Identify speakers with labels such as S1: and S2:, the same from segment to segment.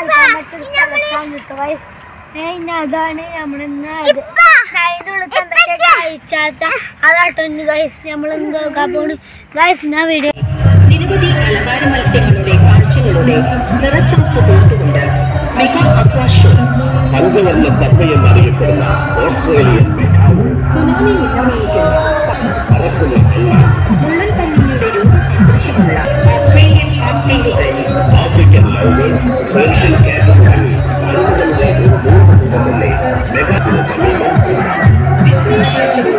S1: അതാണ് നമ്മളിന്ന് അതിൻ്റെ ഉള്ളിൽ എന്തൊക്കെ കഴിച്ചാച്ച അതാട്ടോ ഇന്ന് ഗൈസ് നമ്മൾ എന്ത് നോക്കാൻ പോണു ഗൈസ് എന്നാ വീഡിയോ
S2: നിരവധി അലങ്കാര മത്സ്യങ്ങളുടെ കാഴ്ചകളുടെ നിറച്ചാർത്ത് തീർത്തുകൊണ്ട് മെഗാ അക്വാ ഷോ
S3: പഞ്ചവർണ്ണ തത്തയെന്നറിയപ്പെടുന്ന ഓസ്ട്രേലിയൻ മെക്കാവ്
S2: സുനാമി ഉന്നയിക്കുന്ന
S3: പറക്കുന്ന കള്ളൻ
S2: മുള്ളൻ പന്നിയുടെ രൂപസദൃശ്യമുള്ള ഓസ്ട്രേലിയൻ ഹാംപ്ലിംഗുകൾ
S3: ആഫ്രിക്കൻ ലൗവേഴ്സ് പേർഷ്യൻ കാറ്റ് തുടങ്ങി അരുവുകളുടെ ഒരു മൂന്നുകൂട്ടത്തിന്റെ മെഗാവിന് സമീപം
S2: വിസ്മയ കാഴ്ചകൾ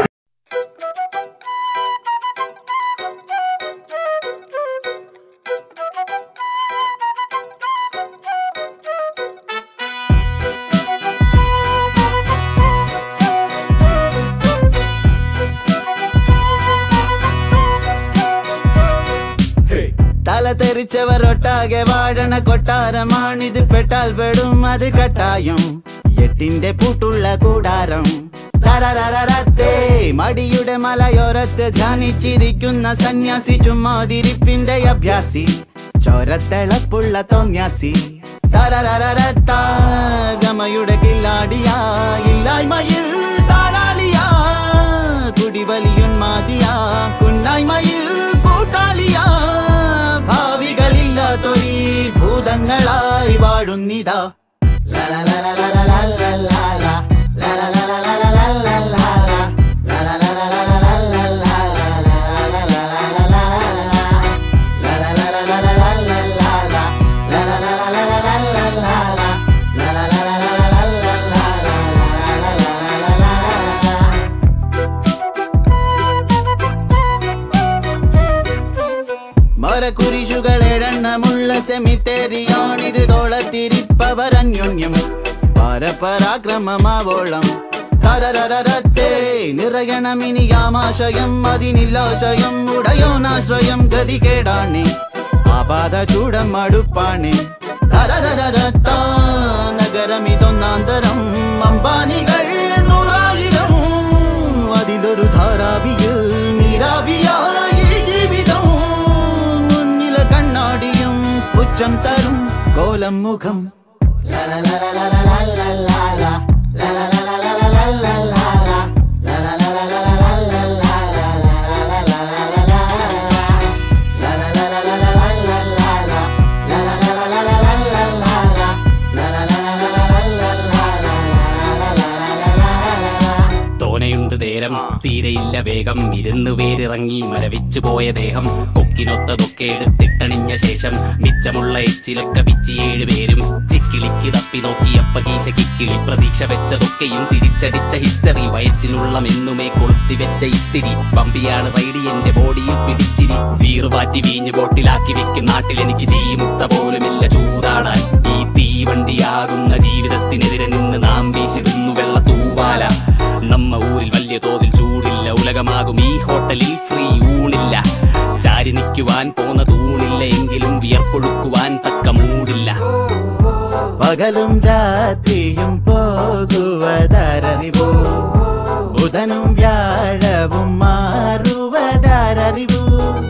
S4: തല തെറിച്ചവർ ഒട്ടാകെ വാഴണ കൊട്ടാരമാണിത് പെട്ടാൽ പെടും അത് കട്ടായം എട്ടിന്റെ പൂട്ടുള്ള കൂടാരം തരരരരത്തേ മടിയുടെ മലയോരത്ത് ധ്യാനിച്ചിരിക്കുന്ന സന്യാസി ചുമ്മാതിരിപ്പിന്റെ അഭ്യാസി ചോരത്തിളപ്പുള്ള തോന്യാസി തരരരരത്താ ഗമയുടെ കില്ലാടിയാ ഇല്ലായ്മയിൽ താരാളിയാ കുടിവലിയുന്മാതിയാ കുന്നായ്മയിൽ കൂട്ടാളിയാ ഭാവികളില്ലാത്തൊരീ ഭൂതങ്ങളായി വാഴുന്നിതാ മരക്കുരിശുകൾ എഴണ്ണമുള്ള സെമിത്തേരിയാണിത് തോളത്തിരിപ്പവർ അന്യോന്യം പരപരാക്രമമാവോളം തരരരരത്തേ നിറയണമിനി ആമാശയം അതിനില്ലാശയം ഉടയോനാശ്രയം ഗതികേടാണ് ആപാത ചൂടം അടുപ്പാണ് തരരരരത്താ നഗരമിതൊന്നാന്തരം അമ്പാനികൾ നൂറായിരം അതിലൊരു ധാരാവിയിൽ നീരാവിയായി ജീവിതം മുന്നിലെ കണ്ണാടിയും പുച്ഛം തരും കോലം മുഖം
S5: തോനയുണ്ട് നേരം തീരെയില്ല വേഗം ഇരുന്നു വേരിറങ്ങി മരവിച്ചു പോയ ദേഹം കൊക്കിനൊത്തതൊക്കെ എടുത്തിട്ടണിഞ്ഞ ശേഷം മിച്ചമുള്ള എച്ചിലൊക്കെ പിച്ചിയേഴ് പേരും ചിക്കിളിക്ക് തപ്പി നോക്കി അപ്പ കീശ കിക്കിളി പ്രതീക്ഷ വെച്ചതൊക്കെയും തിരിച്ചടിച്ച ഹിസ്റ്ററി വയറ്റിനുള്ള മെന്നുമേ കൊളുത്തി വെച്ച ഇസ്തിരി പമ്പിയാണ് റൈഡി എന്റെ ബോഡിയിൽ പിടിച്ചിരി വീറുപാറ്റി വീഞ്ഞ് ബോട്ടിലാക്കി വെക്കും നാട്ടിൽ എനിക്ക് ചീമുത്ത പോലുമില്ല ചൂതാടാൻ ഈ തീവണ്ടിയാകുന്ന ജീവിതത്തിനെതിരെ നിന്ന് നാം വീശിടുന്നു വെള്ള തൂവാല നമ്മ ഊരിൽ വലിയ തോതിൽ ചൂടില്ല ഉലകമാകും ഈ ഹോട്ടലിൽ ഫ്രീ ഊണില്ല ചാരി നിൽക്കുവാൻ പോന്ന തൂണില്ല എങ്കിലും വിയർപ്പൊഴുക്കുവാൻ തക്ക മൂടില്ല
S4: പകലും രാത്രിയും പോകുവതറിവു ബുധനും വ്യാഴവും മാറുവതറിവു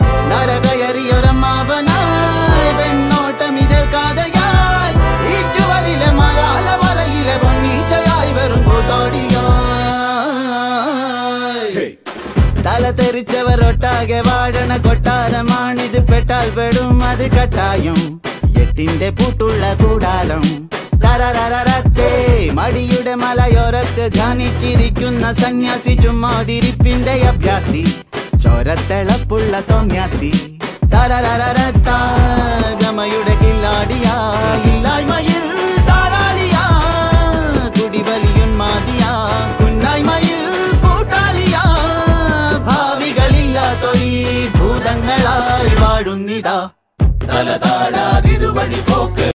S4: നരകയറിയൊരമ്മാവനായി വെണ്ണോട്ടം ഇതിൽ കാതയായി ഈ ചുവരിലെ മരാല വലയിലെ പൊന്നീച്ചയായി വെറും കൂത്തോടിയായി തല തെറിച്ചവർ ഒട്ടാകെ വാഴണ കൊട്ടാരമാണിത് പെട്ടാൽ പെടും അത് കട്ടായം എട്ടിന്റെ പൂട്ടുള്ള കൂടാരം തരരരരത്തേ മടിയുടെ മലയോരത്ത് ധ്യാനിച്ചിരിക്കുന്ന സന്യാസി ചുമ്മാതിരിപ്പിന്റെ അഭ്യാസി ചോരത്തിളപ്പുള്ള തോന്യാസി തരരരരത്താ ഗമയുടെ കില്ലാടിയാ ഇല്ലായ്മയിൽ താരാളിയാ കുടിവലിയുന്മാതിയാ കുന്നായ്മയിൽ കൂട്ടാളിയാ ഭാവികളില്ലാത്തൊരീ ഭൂതങ്ങളായി വാഴുന്നിതാ തല താഴാതിതുവഴി പോക്ക്